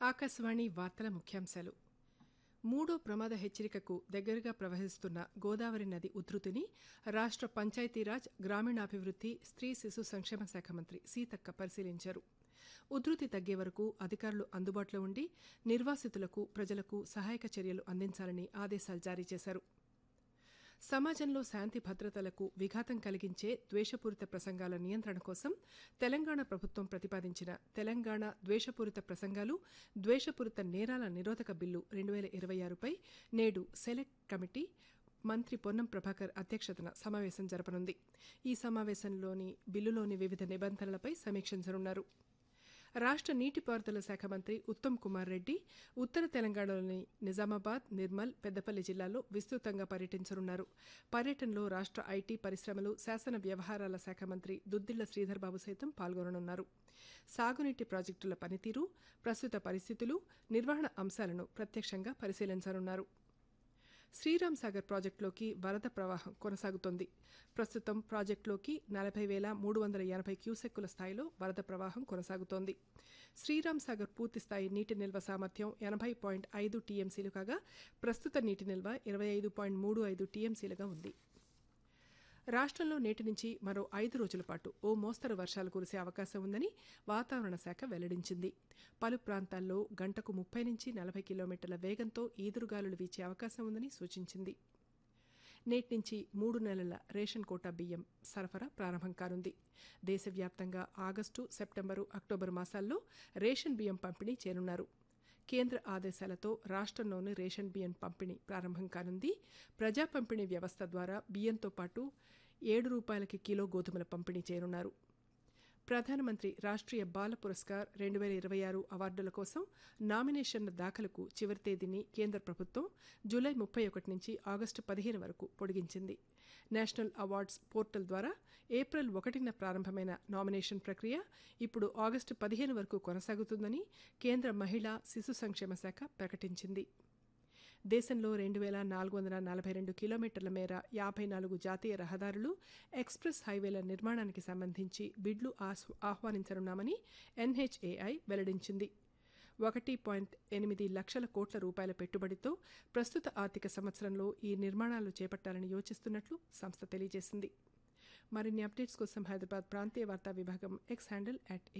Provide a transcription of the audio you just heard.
ఆకాశవాణి వార్తల ముఖ్యాంశాలు మూడో ప్రమాద హెచ్చరికకు దగ్గరగా ప్రవహిస్తున్న గోదావరి నది ఉధృతిని రాష్ట పంచాయతీరాజ్ గ్రామీణాభివృద్ది స్త్రీ శిశు సంక్షేమ శాఖ మంత్రి సీతక్క పరిశీలించారు ఉధృతి తగ్గే వరకు అధికారులు అందుబాటులో ఉండి నిర్వాసితులకు ప్రజలకు సహాయక చర్యలు అందించాలని ఆదేశాలు జారీ చేశారు సమాజంలో శాంతి భద్రతలకు విఘాతం కలిగించే ద్వేషపూరిత ప్రసంగాల నియంత్రణ కోసం తెలంగాణ ప్రభుత్వం ప్రతిపాదించిన తెలంగాణ ద్వేషపూరిత ప్రసంగాలు ద్వేషపూరిత నేరాల నిరోధక బిల్లు రెండు వేల ఇరవై ఆరుపై నేడు సెలెక్ట్ కమిటీ మంత్రి పొన్నం ప్రభాకర్ అధ్యక్షతన సమావేశం జరపనుంది ఈ సమావేశంలోని బిల్లులోని వివిధ నిబంధనలపై సమీక్షించనున్నారు రాష్ట నీటిపారుదల శాఖ మంత్రి ఉత్తమ్ కుమార్ రెడ్డి ఉత్తర తెలంగాణలోని నిజామాబాద్ నిర్మల్ పెద్దపల్లి జిల్లాల్లో విస్తృతంగా పర్యటించనున్నారు పర్యటనలో రాష్ట ఐటీ పరిశ్రమలు శాసన వ్యవహారాల శాఖ మంత్రి దుద్దిళ్ల శ్రీధర్బాబు సైతం పాల్గొననున్నారు సాగునీటి ప్రాజెక్టుల పనితీరు ప్రస్తుత పరిస్థితులు నిర్వహణ అంశాలను ప్రత్యక్షంగా పరిశీలించనున్నారు శ్రీరామ్ సాగర్ ప్రాజెక్టులోకి వరద ప్రవాహం కొనసాగుతోంది ప్రస్తుతం ప్రాజెక్టులోకి నలభై వేల మూడు వందల ఎనభై క్యూసెక్కుల స్థాయిలో వరద ప్రవాహం కొనసాగుతోంది శ్రీరామ్ సాగర్ పూర్తి స్థాయి నీటి నిల్వ సామర్థ్యం ఎనభై పాయింట్ ఐదు టీఎంసీలు కాగా ప్రస్తుత నీటి నిల్వ ఇరవై ఐదు పాయింట్ మూడు ఐదు టీఎంసీలుగా ఉంది రాష్ట్రంలో నేటి నుంచి మరో ఐదు రోజుల పాటు ఓ మోస్తరు వర్షాలు కురిసే అవకాశం ఉందని వాతావరణ శాఖ వెల్లడించింది పలు ప్రాంతాల్లో గంటకు ముప్పై నుంచి నలభై కిలోమీటర్ల వేగంతో ఈదురుగాలులు వీచే అవకాశం ఉందని సూచించింది నేటి నుంచి మూడు నెలల రేషన్ కోటా బియ్యం సరఫరా ప్రారంభం కానుంది దేశవ్యాప్తంగా ఆగస్టు సెప్టెంబరు అక్టోబర్ మాసాల్లో రేషన్ బియ్యం పంపిణీ చేరున్నారు కేంద్ర ఆదేశాలతో రాష్ట్రంలోని రేషన్ బియ్యం పంపిణీ ప్రారంభం కానుంది ప్రజా పంపిణీ వ్యవస్థ ద్వారా బియ్యంతో పాటు ఏడు రూపాయలకి కిలో గోధుమల పంపిణీ చేయనున్నారు ప్రధానమంత్రి రాష్ట్రీయ బాల పురస్కార్ రెండు వేల ఇరవై ఆరు అవార్డుల కోసం నామినేషన్ల దాఖలకు చివరి తేదీని కేంద్ర ప్రభుత్వం జూలై ముప్పై ఒకటి నుంచి ఆగస్టు పదిహేను వరకు పొడిగించింది నేషనల్ అవార్డ్స్ పోర్టల్ ద్వారా ఏప్రిల్ ఒకటిన ప్రారంభమైన నామినేషన్ ప్రక్రియ ఇప్పుడు ఆగస్టు పదిహేను వరకు కొనసాగుతుందని కేంద్ర మహిళా శిశు సంక్షేమ శాఖ ప్రకటించింది దేశంలో రెండు వేల నాలుగు వందల నలభై రెండు కిలోమీటర్ల మేర యాభై నాలుగు జాతీయ రహదారులు ఎక్స్ప్రెస్ హైవేల నిర్మాణానికి సంబంధించి బిడ్లు ఆహ్వానించనున్నామని ఎన్హెచ్ఏఐ వెల్లడించింది ఒకటి పాయింట్ ఎనిమిది లక్షల కోట్ల రూపాయల పెట్టుబడితో ప్రస్తుత ఆర్థిక సంవత్సరంలో ఈ నిర్మాణాలు చేపట్టాలని యోచిస్తున్నట్లు సంస్థ తెలియజేసింది మరిన్ని అప్డేట్స్ కోసం హైదరాబాద్ ప్రాంతీయ వార్తా విభాగం ఎక్స్ హ్యాండిల్ అట్